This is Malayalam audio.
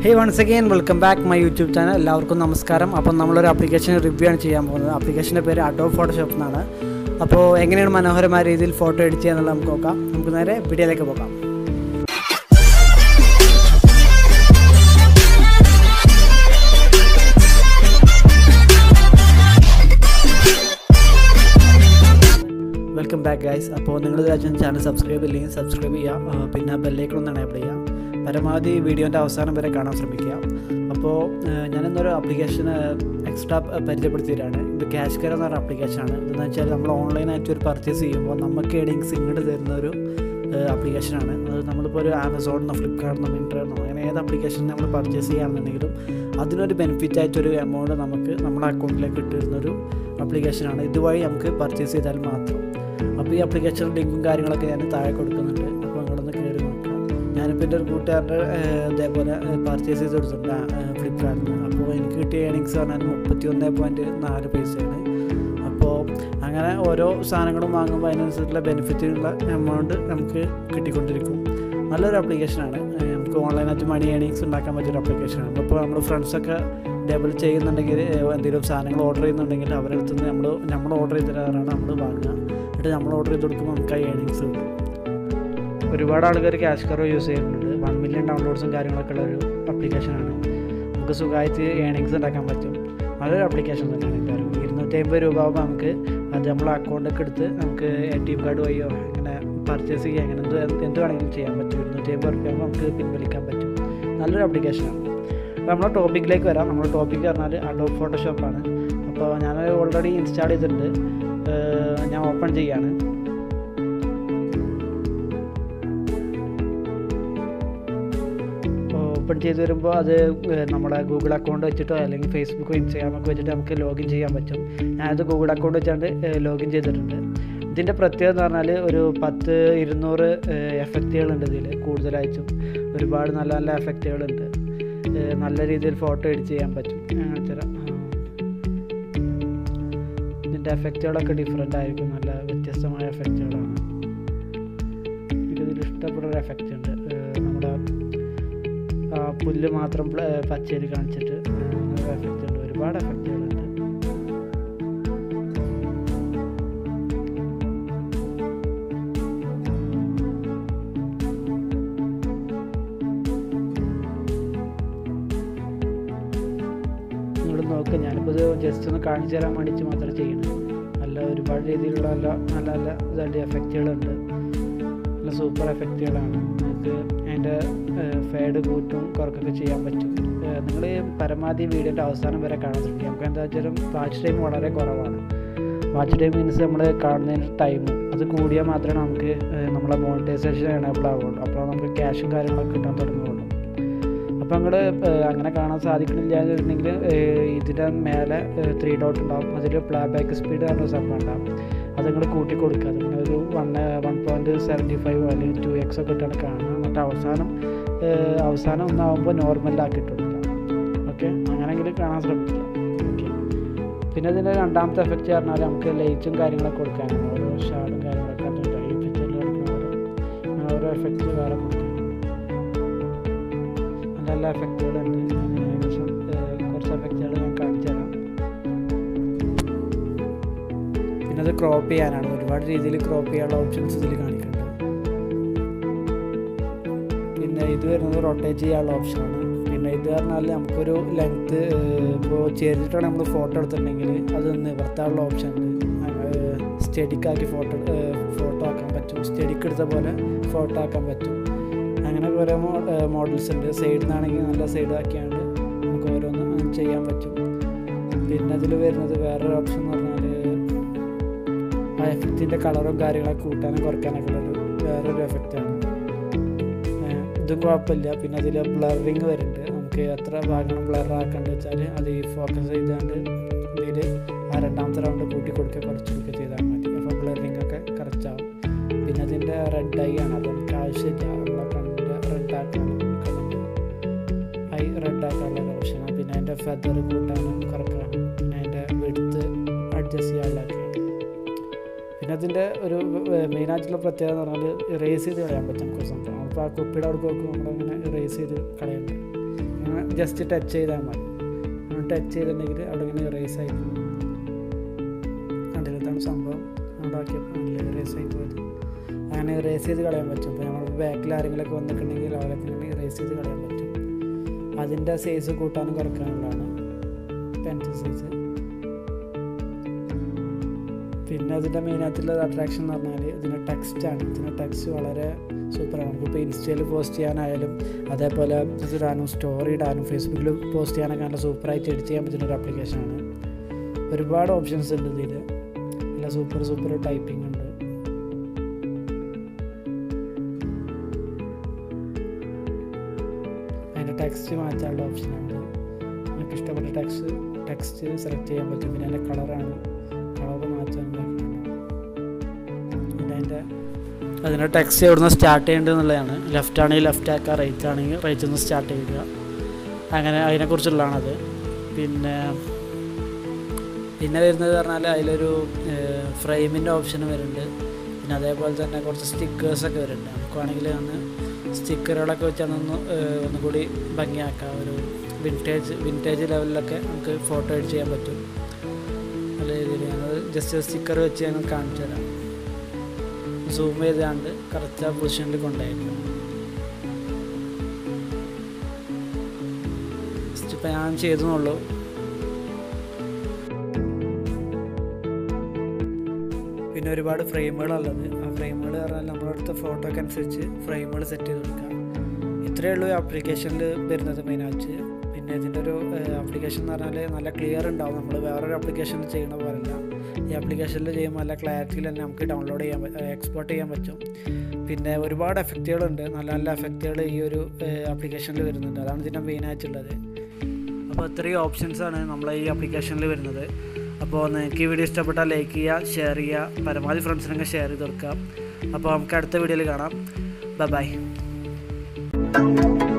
Hey once again welcome back my YouTube channel എല്ലാവർക്കും നമസ്കാരം അപ്പം നമ്മളൊരു ആപ്ലിക്കേഷൻ റിവ്യൂ ആണ് ചെയ്യാൻ പോകുന്നത് ആപ്ലിക്കേഷൻ്റെ പേര് അഡോ ഫോട്ടോഷോപ്പ് എന്നാണ് അപ്പോൾ എങ്ങനെയാണ് മനോഹരമായ രീതിയിൽ ഫോട്ടോ എഡിറ്റ് ചെയ്യുക എന്നുള്ളത് നമുക്ക് നോക്കാം നമുക്ക് നേരെ വീഡിയോയിലേക്ക് പോകാം വെൽക്കം ബാക്ക് ഗൈസ് അപ്പോൾ നിങ്ങൾ രാജ്യം ചാനൽ സബ്സ്ക്രൈബ് ഇല്ലെങ്കിൽ സബ്സ്ക്രൈബ് ചെയ്യുക ആ, പിന്നെ ബെല്ലേക്കണം ഒന്ന് എനേബിൾ ചെയ്യുക പരമാവധി വീഡിയോൻ്റെ അവസാനം വരെ കാണാൻ ശ്രമിക്കുക അപ്പോൾ ഞാനിന്നൊരു ആപ്ലിക്കേഷൻ എക്സ്ട്രാ പരിചയപ്പെടുത്തിയിട്ടാണ് ഇത് ക്യാഷ് കെയർ എന്ന് പറഞ്ഞ ആപ്ലിക്കേഷനാണ് ഇതെന്ന് വെച്ചാൽ നമ്മൾ ഓൺലൈനായിട്ട് ഒരു പർച്ചേസ് ചെയ്യുമ്പോൾ നമുക്ക് ഏണിങ്സ് ഇങ്ങോട്ട് തരുന്ന ഒരു ആപ്ലിക്കേഷനാണ് അത് നമ്മളിപ്പോൾ ഒരു ആമസോണിൽ നിന്നോ ഫ്ലിപ്കാർട്ടിൽ നിന്നോ മിൻട്രയിൽ അങ്ങനെ ഏത് ആപ്ലിക്കേഷൻ നമ്മൾ പർച്ചേസ് ചെയ്യുകയാണെന്നുണ്ടെങ്കിലും അതിനൊരു ബെനിഫിറ്റ് ആയിട്ടൊരു എമൗണ്ട് നമുക്ക് നമ്മുടെ അക്കൗണ്ടിലേക്ക് ഇട്ടിരുന്നൊരു ആപ്ലിക്കേഷനാണ് ഇതുവഴി നമുക്ക് പർച്ചേസ് ചെയ്താൽ മാത്രം അപ്പോൾ ഈ ആപ്ലിക്കേഷൻ ലിങ്കും കാര്യങ്ങളൊക്കെ ഞാൻ താഴെ കൊടുക്കുന്നുണ്ട് അപ്പോൾ നിങ്ങളൊന്ന് കയറി നോക്കുക ഞാനിപ്പോൾ എൻ്റെ ഒരു കൂട്ടുകാരുടെ ഏഹ്, ഇതേപോലെ പർച്ചേസ് ചെയ്ത് കൊടുത്തിട്ടുണ്ട് ഫ്ലിപ്കാർട്ടിൽ നിന്ന് അപ്പോൾ എനിക്ക് കിട്ടിയ ഏണിങ്സ് പറഞ്ഞാൽ മുപ്പത്തി ഒന്ന് പോയിൻറ്റ് നാല് പൈസയാണ് അപ്പോൾ അങ്ങനെ ഓരോ സാധനങ്ങളും വാങ്ങുമ്പോൾ അതിനനുസരിച്ചുള്ള ബെനിഫിറ്റിനുള്ള എമൗണ്ട് നമുക്ക് കിട്ടിക്കൊണ്ടിരിക്കും നല്ലൊരു ആപ്ലിക്കേഷനാണ് ഏഹ്, നമുക്ക് ഓൺലൈനായിട്ട് മണി ഏണിങ്സ് ഉണ്ടാക്കാൻ പറ്റിയൊരു ആപ്ലിക്കേഷനാണ് അപ്പോൾ നമ്മൾ ഫ്രണ്ട്സൊക്കെ ഇതേപോലെ ചെയ്യുന്നുണ്ടെങ്കിൽ ഏഹ്, എന്തെങ്കിലും സാധനങ്ങൾ ഓർഡർ ചെയ്യുന്നുണ്ടെങ്കിൽ അവരുടെ അടുത്ത് നിന്ന് നമ്മൾ നമ്മൾ ഓർഡർ ചെയ്ത് തരാറാണ് നമ്മൾ വാങ്ങുക എന്നിട്ട് നമ്മൾ ഓർഡർ ചെയ്ത് കൊടുക്കുമ്പോൾ നമുക്ക് ആ ഏണിങ്സ് കിട്ടും ഒരുപാട് ആൾക്കാർ ക്യാഷ് കറോ യൂസ് ചെയ്യുന്നുണ്ട് വൺ മില്യൺ ഡൗൺലോഡ്സും കാര്യങ്ങളൊക്കെ ഉള്ള ഒരു ആപ്ലിക്കേഷനാണ് നമുക്ക് സുഖമായിട്ട് ഏണിങ്സ് ഉണ്ടാക്കാൻ പറ്റും നല്ലൊരു ആപ്ലിക്കേഷൻ തന്നെയാണ് എല്ലാവരും ഇരുന്നൂറ്റി അമ്പത് രൂപ ആകുമ്പോൾ നമുക്ക് അത് നമ്മളെ അക്കൗണ്ടൊക്കെ എടുത്ത് നമുക്ക് എ ടി എം കാർഡ് വഴിയോ അങ്ങനെ പർച്ചേസ് ചെയ്യുക അങ്ങനെ എന്ത് എന്ത് വേണമെങ്കിലും ചെയ്യാൻ പറ്റും ഇരുന്നൂറ്റി അമ്പത് റുപ്യ ആകുമ്പോൾ നമുക്ക് പിൻവലിക്കാൻ പറ്റും നല്ലൊരു ആപ്ലിക്കേഷനാണ് അപ്പോൾ നമ്മുടെ ടോപ്പിക്കിലേക്ക് വരാം നമ്മുടെ ടോപ്പിക്ക് പറഞ്ഞാൽ അഡോബ് ഫോട്ടോഷോപ്പാണ് അപ്പോൾ ഞാൻ ഓൾറെഡി ഇൻസ്റ്റാൾ ചെയ്തിട്ടുണ്ട് ഏഹ് ഞാൻ ഓപ്പൺ ചെയ്യാണ് ഓപ്പൺ ചെയ്ത് വരുമ്പോൾ അത് ഏഹ് നമ്മുടെ ഗൂഗിൾ അക്കൗണ്ട് വെച്ചിട്ടോ അല്ലെങ്കിൽ ഫേസ്ബുക്കോ ഇൻസ്റ്റാഗ്രാമൊക്കെ വെച്ചിട്ട് നമുക്ക് ലോഗിൻ ചെയ്യാൻ പറ്റും ഞാനത് ഗൂഗിൾ അക്കൗണ്ട് വെച്ചാണ്ട് ലോഗിൻ ചെയ്തിട്ടുണ്ട് ഇതിൻ്റെ പ്രത്യേകത എന്ന് പറഞ്ഞാൽ ഒരു പത്ത് ഇരുന്നൂറ് എഫക്റ്റുകളുണ്ട് ഇതിൽ കൂടുതലായിട്ടും ഒരുപാട് നല്ല നല്ല എഫക്റ്റുകളുണ്ട് ഏഹ് നല്ല രീതിയിൽ ഫോട്ടോ എഡിറ്റ് ചെയ്യാൻ പറ്റും ഞാൻ കാണിച്ചുതരാം ആ. ഇതിൻ്റെ എഫക്റ്റുകളൊക്കെ ഡിഫറെൻ്റ് ആയിരിക്കും നല്ല വ്യത്യസ്തമായ എഫക്റ്റുകളാണ് എനിക്കിതിൽ ഇഷ്ടപ്പെട്ട ഒരു എഫക്റ്റ് ഉണ്ട് ഏഹ് നമ്മുടെ ആ പുല്ല് മാത്രം പ്ല- പച്ചയിൽ കാണിച്ചിട്ട് അങ്ങനെ എഫക്റ്റ് ഉണ്ട് ഒരുപാട് എഫക്റ്റുകളുണ്ട് നിങ്ങൾ നോക്കുക ഞാനിപ്പോൾ ഇത് ജസ്റ്റ് ഒന്ന് കാണിച്ചു തരാൻ വേണ്ടിയിട്ട് മാത്രം ചെയ്യണം നല്ല ഒരുപാട് രീതിയിലുള്ള നല്ല നല്ല നല്ല ഇതായിട്ട് എഫക്റ്റുകളുണ്ട് നല്ല സൂപ്പർ എഫക്റ്റുകളാണ് നമുക്ക് അതിൻ്റെ ഫേഡ് കൂട്ടും കുറക്കൊക്കെ ചെയ്യാൻ പറ്റും നിങ്ങൾ പരമാവധി വീഡിയോൻ്റെ അവസാനം വരെ കാണാൻ ശ്രമിക്കുക നമുക്ക് എന്താ വെച്ചാലും വാച്ച് ടൈം വളരെ കുറവാണ് വാച്ച് ടൈം മീൻസ് നമ്മൾ കാണുന്നതിന് ടൈം അത് കൂടിയാൽ മാത്രമേ നമുക്ക് ഏഹ്, നമ്മളെ മോണിറ്റൈസേഷൻ എനേബിൾ ആവുള്ളൂ അപ്പോൾ നമുക്ക് ക്യാഷും കാര്യങ്ങളൊക്കെ കിട്ടാൻ തുടങ്ങുള്ളൂ അപ്പോൾ നിങ്ങൾ അങ്ങനെ കാണാൻ സാധിക്കണില്ല എന്നുണ്ടെങ്കിൽ ഇതിൻ്റെ മേലെ ത്രീ ഡോട്ട് ഉണ്ടാവും അതിൽ പ്ലേ ബാക്ക് സ്പീഡ് പറഞ്ഞ സംഭവം ഉണ്ടാവും അത് നിങ്ങൾ കൂട്ടി കൊടുക്കുക അതിങ്ങനെ ഒരു one one point seventy five അല്ലെങ്കിൽ ടു എക്സ് ഒക്കെ ഇട്ടാണ് കാണുക എന്നിട്ട് അവസാനം ഏഹ്, അവസാനം ഒന്നാകുമ്പോൾ നോർമലാക്കിയിട്ട് കൊടുക്കുക ഓക്കെ അങ്ങനെയെങ്കിൽ കാണാൻ ശ്രമിക്കുക ഓക്കെ പിന്നെ ഇതിൻ്റെ രണ്ടാമത്തെ എഫക്റ്റ് പറഞ്ഞാൽ നമുക്ക് ലൈറ്റും കാര്യങ്ങളൊക്കെ കൊടുക്കാനാണ് ഓരോ ഷാഡും കാര്യങ്ങളൊക്കെ അതിൻ്റെ ഈ പിക്ചറിൽ എടുക്കുന്ന ഓരോ അങ്ങനെ ഓരോ എഫക്റ്റ് വേറെ കൊടുക്കാം നല്ല നല്ല എഫക്റ്റുകളുണ്ട് ഞാൻ ഏകദേശം ഏഹ്, കുറച്ച് എഫക്റ്റുകൾ ഞാൻ കാണിച്ചു തരാം പിന്നെ അത് ക്രോപ്പ് ചെയ്യാനാണ് ഒരുപാട് രീതിയിൽ ക്രോപ്പ് ചെയ്യാനുള്ള ഓപ്ഷൻസ് ഇതിൽ കാണിക്കുന്നുണ്ട് പിന്നെ ഇത് വരുന്നത് റൊട്ടേറ്റ് ചെയ്യാനുള്ള ഓപ്ഷനാണ് പിന്നെ ഇത് പറഞ്ഞാൽ നമുക്കൊരു ലെങ്ത്ത് ഇപ്പോൾ ചേർത്തിട്ടാണ് നമ്മൾ ഫോട്ടോ എടുത്തിട്ടുണ്ടെങ്കിൽ അത് നിവർത്താനുള്ള ഓപ്ഷൻ ഉണ്ട് സ്റ്റഡിക്കാക്കി ഫോട്ടോ ഫോട്ടോ ആക്കാൻ പറ്റും സ്റ്റഡിക്ക് എടുത്ത പോലെ ഫോട്ടോ ആക്കാൻ പറ്റും അങ്ങനെ കുറേ മോഡൽസ് ഉണ്ട് സൈഡിൽ നിന്നാണെങ്കിൽ നല്ല സൈഡ് ആക്കിയാണ്ട് നമുക്ക് ഓരോന്ന് അങ്ങനെ ചെയ്യാൻ പറ്റും പിന്നെ അതിൽ വരുന്നത് വേറൊരു ഓപ്ഷൻ എന്ന് പറഞ്ഞാൽ ആ എഫക്റ്റിൻ്റെ കളറും കാര്യങ്ങളൊക്കെ കൂട്ടാനും കുറയ്ക്കാനൊക്കെ ഉള്ളൊരു വേറൊരു എഫക്റ്റാണ് ഇതും കുഴപ്പമില്ല പിന്നെ അതിൽ ബ്ലറിങ് വരുന്നുണ്ട് നമുക്ക് എത്ര ഭാഗങ്ങൾ ബ്ലർ ആക്കേണ്ടത് വെച്ചാൽ അത് ഈ ഫോക്കസ് ചെയ്താണ്ട് ഇതിൽ ആ രണ്ടാമത്തെ റൗണ്ട് കൂട്ടി കൊടുക്കുക കുറച്ച് കൊടുക്കുക ചെയ്താൽ മതി അപ്പോൾ ബ്ലറിങ് ഒക്കെ കറക്റ്റ് ആവും പിന്നെ അതിൻ്റെ റെഡ് ഐ ആണ് അത് നമുക്ക് ആവശ്യമില്ല നമ്മളെ കണ്ണിൻ്റെ റെഡ് ആക്കാനും കണ്ണിൻ്റെ ഐ റെഡ് ആക്കാനുള്ള ഒരു ഓപ്ഷനാണ് പിന്നെ അതിൻ്റെ ഫെദർ കൂട്ടാനും കുറക്കാനും പിന്നെ അതിൻ്റെ വെടുത്ത് അഡ്ജസ്റ്റ് ചെയ്യാനുള്ളതൊക്കെയാണ് പിന്നെ അതിൻ്റെ ഒരു മെയിനായിട്ടുള്ള പ്രത്യേകത എന്ന് പറഞ്ഞാൽ ഇറേസ് ചെയ്ത് കളയാൻ പറ്റും നമുക്ക് സംഭവം അപ്പോൾ ആ കുപ്പിയുടെ അവിടെ നോക്കും നമ്മളങ്ങനെ ഇറേസ് ചെയ്ത് കളയുന്നുണ്ട് അങ്ങനെ ജസ്റ്റ് ടച്ച് ചെയ്താൽ മതി ടച്ച് ചെയ്തിട്ടുണ്ടെങ്കിൽ അവിടെ ഇങ്ങനെ ഇറേസ് ആയി പോകും കണ്ടില്ല ഇതാണ് സംഭവം ഉണ്ടാക്കിയപ്പോൾ നല്ല ഇറേസ് ആയി പോയത് അങ്ങനെ ഇറേസ് ചെയ്ത് കളയാൻ പറ്റും ഇപ്പോൾ നമ്മൾ ബാക്കിൽ ആരെങ്കിലുമൊക്കെ വന്നിട്ടുണ്ടെങ്കിൽ അവരൊക്കെ ഇങ്ങനെ ഇറേസ് ചെയ്ത് കളയാൻ പറ്റും അതിൻ്റെ സൈസ് കൂട്ടാനും കുറക്കാനുള്ളതാണ് പെൻസിൽ സൈസ് പിന്നെ അതിൻ്റെ മെയിനായിട്ടുള്ള അട്രാക്ഷൻ എന്ന് പറഞ്ഞാൽ ഇതിൻ്റെ ടെക്സ്റ്റാണ് ഇതിൻ്റെ ടെക്സ്റ്റ് വളരെ സൂപ്പറാണ് നമുക്കിപ്പോൾ ഇൻസ്റ്റയിൽ പോസ്റ്റ് ചെയ്യാനായാലും അതേപോലെ ഇടാനും സ്റ്റോറി ഇടാനും ഫേസ്ബുക്കിൽ പോസ്റ്റ് ചെയ്യാനൊക്കെ നല്ല സൂപ്പറായിട്ട് എഡിറ്റ് ചെയ്യാൻ പറ്റുന്ന ഒരു ആപ്ലിക്കേഷനാണ് ഒരുപാട് ഓപ്ഷൻസ് ഉണ്ട് ഇതിൽ നല്ല സൂപ്പർ സൂപ്പർ ടൈപ്പിംഗ് ഉണ്ട് അതിൻ്റെ ടെക്സ്റ്റ് മാറ്റാനുള്ള ഓപ്ഷനുണ്ട് നമുക്ക് ഇഷ്ടപ്പെട്ട ടെക്സ്റ്റ് ടെക്സ്റ്റ് സെലക്ട് ചെയ്യാൻ പറ്റും പിന്നെ അതിൻ്റെ കളറാണ് കളർ മാറ്റാൻ പിന്നെ അതിൻ്റെ അതിൻ്റെ ടെക്സ്റ്റ് എവിടുന്ന് സ്റ്റാർട്ട് ചെയ്യേണ്ടത് എന്നുള്ളതാണ് ലെഫ്റ്റ് ആണെങ്കിൽ ലെഫ്റ്റ് ആക്കുക റൈറ്റ് ആണെങ്കിൽ റൈറ്റിൽ നിന്ന് സ്റ്റാർട്ട് ചെയ്യുക അങ്ങനെ അതിനെക്കുറിച്ചുള്ളതാണത് പിന്നെ പിന്നെ വരുന്നത് പറഞ്ഞാൽ അതിലൊരു ഫ്രെയിമിൻ്റെ ഓപ്ഷൻ വരുന്നുണ്ട് പിന്നെ അതേപോലെ തന്നെ കുറച്ച് സ്റ്റിക്കേഴ്സൊക്കെ വരുന്നുണ്ട് നമുക്ക് വേണമെങ്കിൽ അന്ന് സ്റ്റിക്കറുകളൊക്കെ വെച്ചാൽ ഒന്ന് ഒന്നുകൂടി ഭംഗിയാക്കാം ഒരു വിൻറ്റേജ് വിൻറ്റേജ് ലെവലിലൊക്കെ നമുക്ക് ഫോട്ടോ എഡിറ്റ് ചെയ്യാൻ പറ്റും നല്ല രീതിയിൽ ഞങ്ങൾ ജസ്റ്റ് സ്റ്റിക്കർ വെച്ച് ഞങ്ങൾ കാണിച്ചു തരാം സൂം ചെയ്താണ്ട് കറക്റ്റ് ആ പൊസിഷനിൽ കൊണ്ടുപോയിരിക്കും ജസ്റ്റ് ഇപ്പം ഞാൻ ചെയ്തെന്നുള്ളൂ പിന്നെ ഒരുപാട് ഫ്രെയിമുകളുള്ളത് ആ ഫ്രെയിമുകൾ പറഞ്ഞാൽ നമ്മളെടുത്ത ഫോട്ടോക്ക് അനുസരിച്ച് ഫ്രെയിമുകൾ സെറ്റ് ചെയ്ത് കൊടുക്കാം ഇത്രയേ ഉള്ളൂ ആപ്ലിക്കേഷനിൽ വരുന്നത് മെയിനായിട്ട് പിന്നെ ഇതിൻ്റെ ഒരു ആപ്ലിക്കേഷൻ എന്ന് പറഞ്ഞാൽ നല്ല ക്ലിയർ ഉണ്ടാവും നമ്മൾ വേറൊരു ആപ്ലിക്കേഷനിൽ ചെയ്യണ പോലല്ല ഈ ആപ്ലിക്കേഷനിൽ ചെയ്യുമ്പോൾ നല്ല ക്ലാരിറ്റിയിൽ തന്നെ നമുക്ക് ഡൗൺലോഡ് ചെയ്യാൻ എക്സ്പോർട്ട് ചെയ്യാൻ പറ്റും പിന്നെ ഒരുപാട് എഫക്റ്റുകളുണ്ട് നല്ല നല്ല എഫക്റ്റുകൾ ഈ ഒരു ആപ്ലിക്കേഷനിൽ വരുന്നുണ്ട് അതാണ് ഇതിൻ്റെ മെയിനായിട്ടുള്ളത് അപ്പോൾ ഇത്രയും ഓപ്ഷൻസാണ് നമ്മളെ ഈ ആപ്ലിക്കേഷനിൽ വരുന്നത് അപ്പോൾ നിങ്ങൾക്ക് ഈ വീഡിയോ ഇഷ്ടപ്പെട്ടാൽ ലൈക്ക് ചെയ്യുക ഷെയർ ചെയ്യുക പരമാവധി ഫ്രണ്ട്സിനൊക്കെ ഷെയർ ചെയ്ത് കൊടുക്കാം അപ്പോൾ നമുക്ക് അടുത്ത വീഡിയോയിൽ കാണാം ബൈ